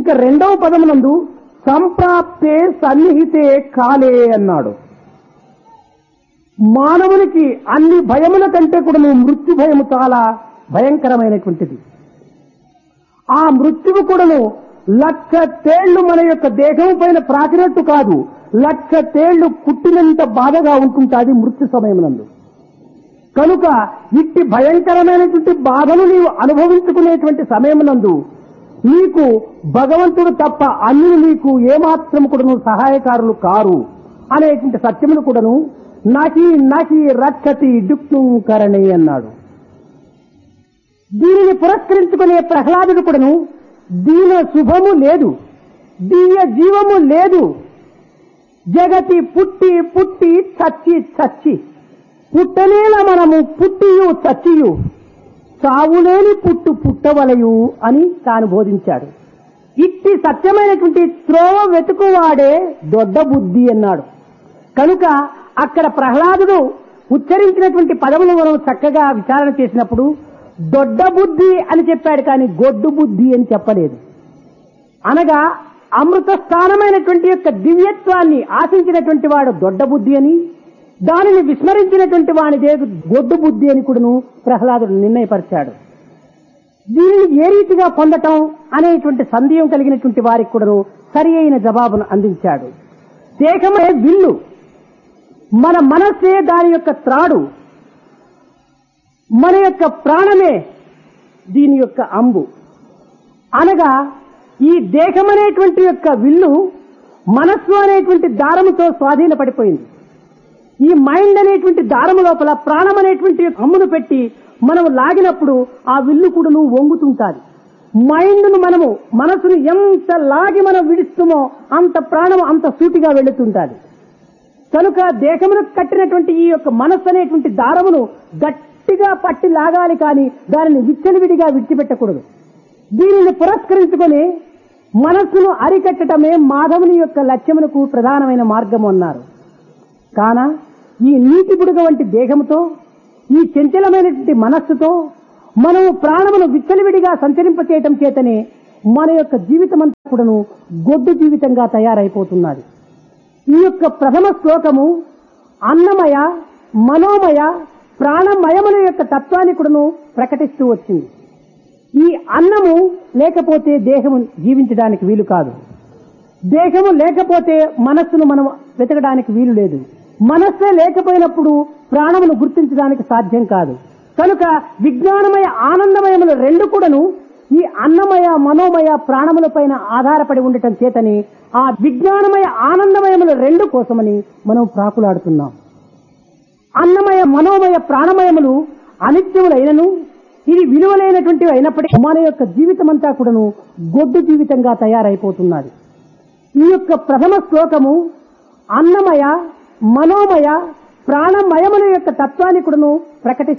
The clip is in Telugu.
ఇక రెండవ పదమునందు సంప్రాప్తే సన్నిహితే కాలే అన్నాడు మానవునికి అన్ని భయముల కంటే కూడా మృత్యు భయము చాలా భయంకరమైనటువంటిది ఆ మృత్యువు కూడాను లక్ష తేళ్లు మన యొక్క దేహం పైన ప్రాకినట్టు కాదు లక్ష తేళ్లు కుట్టినంత బాధగా ఉంటుంటాది మృత్యు సమయమునందు కనుక ఇట్టి భయంకరమైనటువంటి బాధను నీవు అనుభవించుకునేటువంటి సమయమునందు నీకు భగవంతుడు తప్ప అన్యులు నీకు ఏమాత్రం కూడాను సహాయకారులు కారు అనేటువంటి సత్యమును కూడాను నహి నహి రక్షతి డుక్తుం కరణి అన్నాడు దీనిని పురస్కరించుకునే ప్రహ్లాదుడు కూడాను దీన శుభము లేదు దీయ జీవము లేదు జగతి పుట్టి పుట్టి చచ్చి చచ్చి పుట్టనేల మనము పుట్టియు చచ్చియు చావులేని పుట్టు పుట్టవలయు అని తాను బోధించాడు ఇట్టి సత్యమైనటువంటి త్రోవ వెతుకువాడే దొడ్డ బుద్ధి అన్నాడు కనుక అక్కడ ప్రహ్లాదుడు ఉచ్చరించినటువంటి పదములు మనం చక్కగా విచారణ చేసినప్పుడు దొడ్డ బుద్ధి అని చెప్పాడు కానీ గొడ్డు బుద్ధి అని చెప్పలేదు అనగా అమృత స్థానమైనటువంటి యొక్క దివ్యత్వాన్ని ఆశించినటువంటి వాడు దొడ్డ బుద్ధి అని దానిని విస్మరించినటువంటి వానిదే గొడ్డు బుద్ధి అని కూడాను ప్రహ్లాదుడు నిర్ణయపరిచాడు దీనిని ఏ రీతిగా పొందటం అనేటువంటి సందేహం కలిగినటువంటి వారికి కూడాను సరి అయిన జవాబును అందించాడు దేహమే విల్లు మన మనస్సే దాని యొక్క త్రాడు మన యొక్క ప్రాణమే దీని యొక్క అంబు అనగా ఈ దేహం అనేటువంటి యొక్క విల్లు మనస్సు అనేటువంటి దారముతో స్వాధీనపడిపోయింది ఈ మైండ్ అనేటువంటి దారము లోపల ప్రాణం అనేటువంటి అమ్మును పెట్టి మనం లాగినప్పుడు ఆ విల్లు కూడాను వంగుతుంటాది మైండ్ను మనము మనసును ఎంత లాగి మనం విడుస్తామో అంత ప్రాణం అంత సూటిగా వెళుతుంటాది కనుక దేహమును కట్టినటువంటి ఈ యొక్క మనస్సు అనేటువంటి దారమును గట్టిగా పట్టి లాగాలి కానీ దానిని విచ్చలవిడిగా విడిచిపెట్టకూడదు దీనిని పురస్కరించుకొని మనస్సును అరికట్టడమే మాధవుని యొక్క లక్ష్యమునకు ప్రధానమైన మార్గము అన్నారు కాన ఈ నీటి బుడగ వంటి దేహంతో ఈ చంచలమైనటువంటి మనస్సుతో మనము ప్రాణమును విచ్చలవిడిగా సంచరింపచేయటం చేతనే మన యొక్క జీవితం అంతా కూడాను గొడ్డు జీవితంగా తయారైపోతున్నది ఈ యొక్క ప్రథమ శ్లోకము అన్నమయ మనోమయ ప్రాణమయముల యొక్క తత్వాన్ని కూడాను ప్రకటిస్తూ వచ్చింది ఈ అన్నము లేకపోతే దేహము జీవించడానికి వీలు కాదు దేహము లేకపోతే మనస్సును మనం వెతకడానికి వీలు లేదు మనస్సే లేకపోయినప్పుడు ప్రాణమును గుర్తించడానికి సాధ్యం కాదు కనుక విజ్ఞానమయ ఆనందమయములు రెండు కూడాను ఈ అన్నమయ మనోమయ ప్రాణముల పైన ఆధారపడి ఉండటం చేతని ఆ విజ్ఞానమయ ఆనందమయముల రెండు కోసమని మనం ప్రాకులాడుతున్నాం అన్నమయ మనోమయ ప్రాణమయములు అనిత్యములైనను ఇది విలువలైనటువంటివి అయినప్పటికీ మన యొక్క జీవితం అంతా కూడాను గొడ్డు జీవితంగా తయారైపోతున్నది ఈ యొక్క ప్రథమ శ్లోకము అన్నమయ మనోమయ ప్రాణమయముల యొక్క తత్వాన్ని కూడాను ప్రకటి